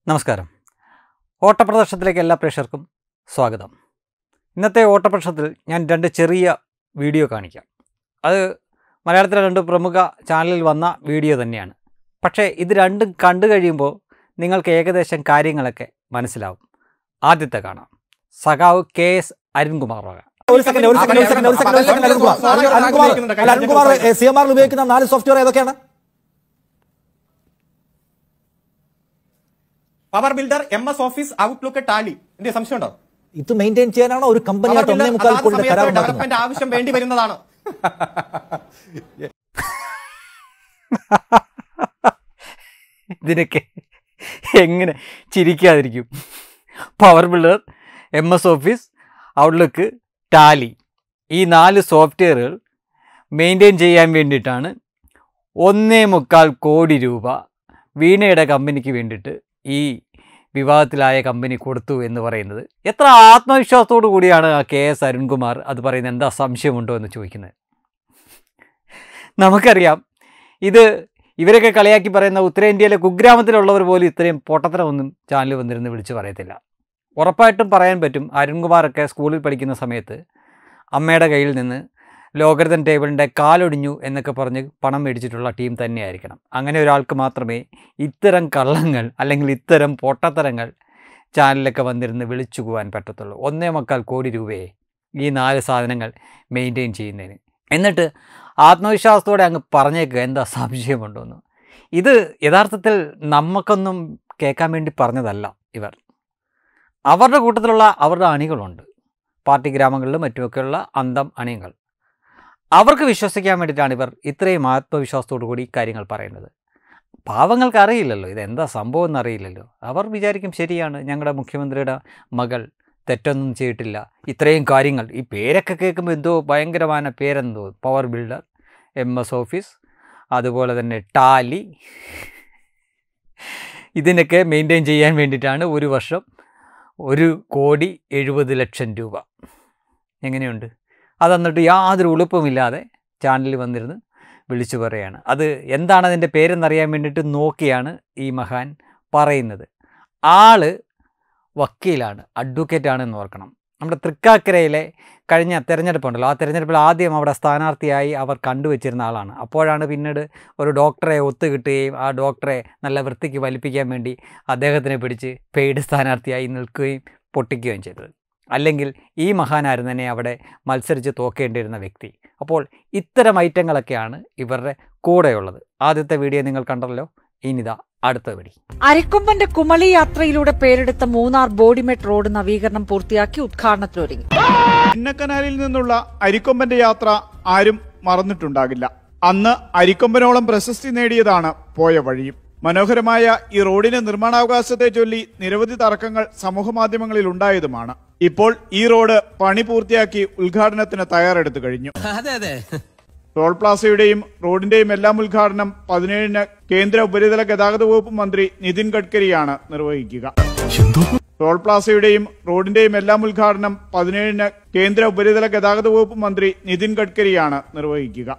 നമസ്കാരം ഓട്ടപ്രദർശനത്തിലേക്ക് എല്ലാ പ്രേക്ഷകർക്കും സ്വാഗതം ഇന്നത്തെ ഓട്ടപ്രദർശനത്തിൽ ഞാൻ രണ്ട് ചെറിയ വീഡിയോ കാണിക്കാം അത് മലയാളത്തിലെ രണ്ട് പ്രമുഖ ചാനലിൽ വന്ന വീഡിയോ തന്നെയാണ് പക്ഷേ ഇത് രണ്ടും കണ്ടു കഴിയുമ്പോൾ നിങ്ങൾക്ക് ഏകദേശം കാര്യങ്ങളൊക്കെ മനസ്സിലാവും ആദ്യത്തെ കാണാം സഖാവ് കെ എസ് അരുൺകുമാർ വക ഒരു സെക്കൻഡ് ഒരു സെക്കൻഡ് ഒരു സെക്കൻഡ് ഒരു സെക്കൻഡ് ഒരു സെക്കൻഡ് അരുൺകുമാർ അരുൺകുമാർ അല്ല അരുൺകുമാർ സി എം ആറിൽ ഉപയോഗിക്കുന്ന നാല് സോഫ്റ്റ്വെയർ ഏതൊക്കെയാണ് Power Builder M S Office Outlook Tally എന്റെ സംശയമുണ്ടോ ഇത് മെയിൻറ്റെയിൻ ചെയ്യാനാണോ ഒരു പവർ കമ്പനിയായിട്ട് ഒന്നേ ബിൽഡർ മുക്കാൽ അതാത് കോടിയുടെ സമയത്ത് കരാർ ഉണ്ടാക്കുന്നത് ഡെവലപ്മെന്റ് ആവശ്യം വേണ്ടി വരുന്നതാണ് ഇതിനൊക്കെ എങ്ങനെ ചിരിക്കാതിരിക്കും Power Builder M S Office Outlook Tally ഈ നാല് സോഫ്റ്റ്വെയറുകൾ മെയിൻറ്റെയിൻ ചെയ്യാൻ വേണ്ടിയിട്ടാണ് ഒന്നേ മുക്കാൽ കോടി രൂപ വീണയുടെ കമ്പനിക്ക് വേണ്ടിയിട്ട് ഈ വിവാദത്തിലായ കമ്പനി കൊടുത്തു എന്ന് പറയുന്നത് എത്ര ആത്മവിശ്വാസത്തോടു കൂടിയാണ് ആ കെ എസ് അരുൺകുമാർ അത് പറയുന്നത് എന്താ സംശയമുണ്ടോ എന്ന് ചോദിക്കുന്നത് നമുക്കറിയാം ഇത് ഇവരൊക്കെ കളിയാക്കി പറയുന്ന ഉത്തരേന്ത്യയിലെ കുഗ്രാമത്തിലുള്ളവർ പോലും ഇത്രയും പൊട്ടത്തരമൊന്നും ചാനൽ വന്നിരുന്ന് വിളിച്ച് പറയത്തില്ല ഉറപ്പായിട്ടും പറയാൻ പറ്റും അരുൺകുമാറൊക്കെ സ്കൂളിൽ പഠിക്കുന്ന സമയത്ത് അമ്മയുടെ കയ്യിൽ നിന്ന് ലോകരതൻ ടേബിളിൻ്റെ കാലൊടിഞ്ഞു എന്നൊക്കെ പറഞ്ഞ് പണം മേടിച്ചിട്ടുള്ള ടീം തന്നെയായിരിക്കണം അങ്ങനെ ഒരാൾക്ക് മാത്രമേ ഇത്തരം കള്ളങ്ങൾ അല്ലെങ്കിൽ ഇത്തരം പൊട്ടത്തരങ്ങൾ ചാനലിലൊക്കെ വന്നിരുന്ന് വിളിച്ചു പോകാൻ പറ്റത്തുള്ളൂ ഒന്നേ മുക്കാൽ കോടി രൂപയെ ഈ നാല് സാധനങ്ങൾ മെയിൻറ്റെയിൻ ചെയ്യുന്നതിന് എന്നിട്ട് ആത്മവിശ്വാസത്തോടെ അങ്ങ് പറഞ്ഞേക്കുക എന്താ സംശയമുണ്ടോയെന്ന് ഇത് യഥാർത്ഥത്തിൽ നമുക്കൊന്നും കേൾക്കാൻ വേണ്ടി പറഞ്ഞതല്ല ഇവർ അവരുടെ കൂട്ടത്തിലുള്ള അവരുടെ അണികളുണ്ട് പാർട്ടി ഗ്രാമങ്ങളിലും മറ്റുമൊക്കെയുള്ള അന്തം അണികൾ അവർക്ക് വിശ്വസിക്കാൻ വേണ്ടിയിട്ടാണ് ഇവർ ഇത്രയും ആത്മവിശ്വാസത്തോടു കൂടി ഈ കാര്യങ്ങൾ പറയുന്നത് പാവങ്ങൾക്ക് അറിയില്ലല്ലോ ഇതെന്താ സംഭവം എന്നറിയില്ലല്ലോ അവർ വിചാരിക്കും ശരിയാണ് ഞങ്ങളുടെ മുഖ്യമന്ത്രിയുടെ മകൾ തെറ്റൊന്നും ചെയ്തിട്ടില്ല ഇത്രയും കാര്യങ്ങൾ ഈ പേരൊക്കെ കേൾക്കുമ്പോൾ എന്തോ ഭയങ്കരമായ പേരെന്തോ Power Builder M S Office അതുപോലെ തന്നെ ടാലി ഇതിനൊക്കെ മെയിൻറ്റെയിൻ ചെയ്യാൻ വേണ്ടിയിട്ടാണ് ഒരു വർഷം ഒരു കോടി എഴുപത് ലക്ഷം രൂപ എങ്ങനെയുണ്ട് അത് എന്നിട്ട് യാതൊരു ഉളുപ്പുമില്ലാതെ ചാനലിൽ വന്നിരുന്ന് വിളിച്ചു പറയാണ് അത് എന്താണ് അതിൻ്റെ പേരെന്നറിയാൻ വേണ്ടിയിട്ട് നോക്കിയാണ് ഈ മഹാൻ പറയുന്നത് ആള് വക്കീലാണ് അഡ്വക്കേറ്റ് ആണെന്ന് ഓർക്കണം നമ്മുടെ തൃക്കാക്കരയിലെ കഴിഞ്ഞ തെരഞ്ഞെടുപ്പുണ്ടല്ലോ ആ തെരഞ്ഞെടുപ്പിൽ ആദ്യം അവിടെ സ്ഥാനാർത്ഥിയായി അവർ കണ്ടുവച്ചിരുന്ന ആളാണ് അപ്പോഴാണ് പിന്നീട് ഒരു ഡോക്ടറെ ഒത്തുകിട്ടുകയും ആ ഡോക്ടറെ നല്ല വൃത്തിക്ക് വലിപ്പിക്കാൻ വേണ്ടി അദ്ദേഹത്തിനെ പിടിച്ച് പെയ്ഡ് സ്ഥാനാർത്ഥിയായി നിൽക്കുകയും പൊട്ടിക്കുകയും ചെയ്തത് അല്ലെങ്കിൽ ഈ മഹാനായിരുന്നു തന്നെ അവിടെ മത്സരിച്ച് തോക്കേണ്ടിയിരുന്ന വ്യക്തി അപ്പോൾ ഇത്തരം ഐറ്റങ്ങളൊക്കെയാണ് ഇവരുടെ കൂടെയുള്ളത് ആദ്യത്തെ വീഡിയോ നിങ്ങൾ കണ്ടല്ലോ ഇനിതാ അടുത്ത വീഡിയോ അരിക്കൊമ്പന്റെ കുമളി യാത്രയിലൂടെ പേരെടുത്ത മൂന്നാർ ബോഡിമെട്ട് റോഡ് നവീകരണം പൂർത്തിയാക്കി ഉദ്ഘാടനത്തിനൊരുങ്ങി ചിന്നക്കനാലിൽ നിന്നുള്ള അരിക്കൊമ്പന്റെ യാത്ര ആരും മറന്നിട്ടുണ്ടാകില്ല അന്ന് അരിക്കൊമ്പനോളം പ്രശസ്തി നേടിയതാണ് പോയ വഴിയും മനോഹരമായ ഈ റോഡിന്റെ നിർമ്മാണാവകാശത്തെ ചൊല്ലി നിരവധി തർക്കങ്ങൾ സമൂഹമാധ്യമങ്ങളിൽ ഉണ്ടായതുമാണ് ഇപ്പോൾ ഈ റോഡ് പണി പൂർത്തിയാക്കി ഉദ്ഘാടനത്തിന് തയ്യാറെടുത്തു കഴിഞ്ഞു അതെ അതെ ടോൾ പ്ലാസയുടെയും റോഡിന്റെയും എല്ലാം ഉദ്ഘാടനം പതിനേഴിന് കേന്ദ്ര ഉപരിതല ഗതാഗത വകുപ്പ് മന്ത്രി നിതിൻ ഗഡ്കരിയാണ് നിർവഹിക്കുക ടോൾ പ്ലാസയുടെയും റോഡിന്റെയും എല്ലാം ഉദ്ഘാടനം പതിനേഴിന് കേന്ദ്ര ഉപരിതല ഗതാഗത വകുപ്പ് മന്ത്രി നിതിൻ ഗഡ്കരിയാണ് നിർവഹിക്കുക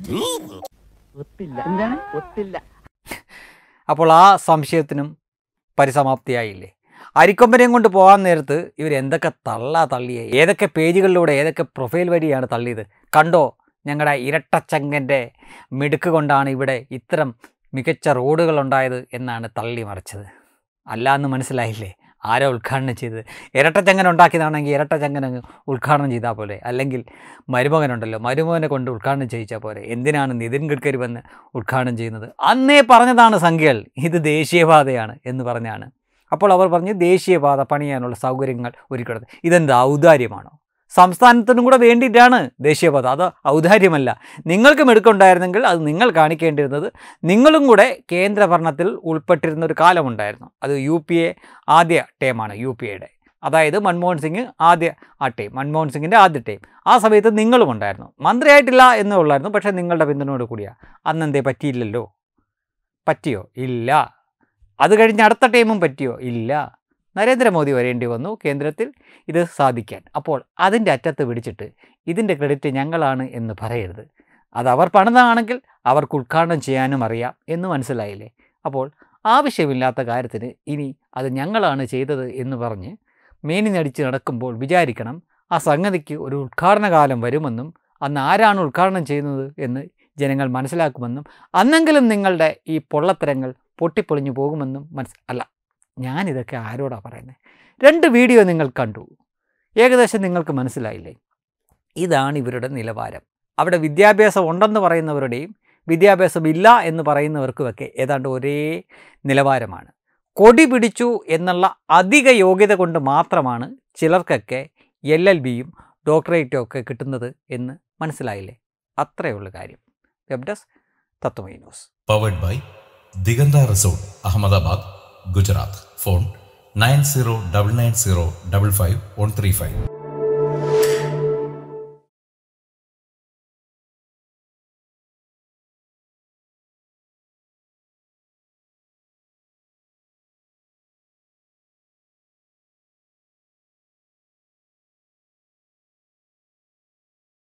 അപ്പോൾ ആ സംശയത്തിനും പരിസമാപ്തിയായില്ലേ അരിക്കൊമ്പനെയും കൊണ്ട് പോകാൻ നേരത്ത് ഇവർ എന്തൊക്കെ തള്ളാ തള്ളിയേ ഏതൊക്കെ പേജുകളിലൂടെ ഏതൊക്കെ പ്രൊഫൈൽ വഴിയാണ് തള്ളിയത് കണ്ടോ ഞങ്ങളുടെ ഇരട്ടച്ചങ്കൻ്റെ മിടുക്ക് കൊണ്ടാണ് ഇവിടെ ഇത്തരം മികച്ച റോഡുകൾ ഉണ്ടായത് എന്നാണ് തള്ളി മറിച്ചത് അല്ല എന്ന് മനസ്സിലായില്ലേ ആരോ ഉദ്ഘാടനം ചെയ്തത് ഇരട്ടച്ചങ്ങൻ ഉണ്ടാക്കിയതാണെങ്കിൽ ഇരട്ടച്ചങ്ങൻ അങ്ങ് ഉദ്ഘാടനം ചെയ്താൽ പോലെ അല്ലെങ്കിൽ മരുമകനുണ്ടല്ലോ മരുമകനെ കൊണ്ട് ഉദ്ഘാടനം ചെയ്യിച്ചാൽ പോലെ എന്തിനാണ് നിതിൻ ഗഡ്കരി വന്ന് ഉദ്ഘാടനം ചെയ്യുന്നത് അന്നേ പറഞ്ഞതാണ് സംഖ്യകൾ ഇത് ദേശീയപാതയാണ് എന്ന് പറഞ്ഞാണ് അപ്പോൾ അവർ പറഞ്ഞ് ദേശീയപാത പണിയാനുള്ള സൗകര്യങ്ങൾ ഒരുക്കുന്നത് ഇതെന്ത് ഔദാര്യമാണോ സംസ്ഥാനത്തിനും കൂടെ വേണ്ടിയിട്ടാണ് ദേശീയപാത അത് ഔദാര്യമല്ല നിങ്ങൾക്ക് മെടുക്കുണ്ടായിരുന്നെങ്കിൽ അത് നിങ്ങൾ കാണിക്കേണ്ടിരുന്നത് നിങ്ങളും കൂടെ കേന്ദ്ര ഭരണത്തിൽ ഉൾപ്പെട്ടിരുന്ന ഒരു കാലമുണ്ടായിരുന്നു അത് യു പി എ ആദ്യ ടേമാണ് യു പി എയുടെ അതായത് മൻമോഹൻ സിംഗ് ആദ്യ ആ ടീം മൻമോഹൻ സിംഗിൻ്റെ ആദ്യ ടീം ആ സമയത്ത് നിങ്ങളും ഉണ്ടായിരുന്നു മന്ത്രിയായിട്ടില്ല എന്നേ ഉള്ളായിരുന്നു പക്ഷേ നിങ്ങളുടെ പിന്തുണയോട് കൂടിയാണ് അന്നെന്തേ പറ്റിയില്ലല്ലോ പറ്റിയോ ഇല്ല അത് കഴിഞ്ഞ് അടുത്ത ടീമും പറ്റിയോ ഇല്ല നരേന്ദ്രമോദി വരേണ്ടി വന്നു കേന്ദ്രത്തിൽ ഇത് സാധിക്കാൻ അപ്പോൾ അതിൻ്റെ അറ്റത്ത് പിടിച്ചിട്ട് ഇതിൻ്റെ ക്രെഡിറ്റ് ഞങ്ങളാണ് എന്ന് പറയരുത് അത് അവർ പണിതാണെങ്കിൽ അവർക്ക് ഉദ്ഘാടനം ചെയ്യാനും അറിയാം എന്ന് മനസ്സിലായില്ലേ അപ്പോൾ ആവശ്യമില്ലാത്ത കാര്യത്തിന് ഇനി അത് ഞങ്ങളാണ് ചെയ്തത് എന്ന് പറഞ്ഞ് മേനി നടിച്ച് നടക്കുമ്പോൾ വിചാരിക്കണം ആ സംഗതിക്ക് ഒരു ഉദ്ഘാടന കാലം വരുമെന്നും അന്ന് ആരാണ് ഉദ്ഘാടനം ചെയ്യുന്നത് എന്ന് ജനങ്ങൾ മനസ്സിലാക്കുമെന്നും അന്നെങ്കിലും നിങ്ങളുടെ ഈ പൊള്ളത്തരങ്ങൾ പൊട്ടിപ്പൊളിഞ്ഞു പോകുമെന്നും മനസ്സ് അല്ല ഞാനിതൊക്കെ ആരോടാ പറയുന്നത് രണ്ട് വീഡിയോ നിങ്ങൾ കണ്ടു ഏകദേശം നിങ്ങൾക്ക് മനസ്സിലായില്ലേ ഇതാണ് ഇവരുടെ നിലവാരം അവിടെ വിദ്യാഭ്യാസം ഉണ്ടെന്ന് പറയുന്നവരുടെയും വിദ്യാഭ്യാസം ഇല്ല എന്ന് പറയുന്നവർക്കുമൊക്കെ ഏതാണ്ട് ഒരേ നിലവാരമാണ് കൊടി പിടിച്ചു എന്നുള്ള അധിക യോഗ്യത കൊണ്ട് മാത്രമാണ് ചിലർക്കൊക്കെ എൽ എൽ ബിയും ഡോക്ടറേറ്റും ഒക്കെ കിട്ടുന്നത് എന്ന് മനസ്സിലായില്ലേ അത്രയുള്ള കാര്യം വെബ് ഡെസ്ക് തത്വമൈ news powered by Digantha resort Ahmedabad Gujarat phone nine zero double nine zero double five one three five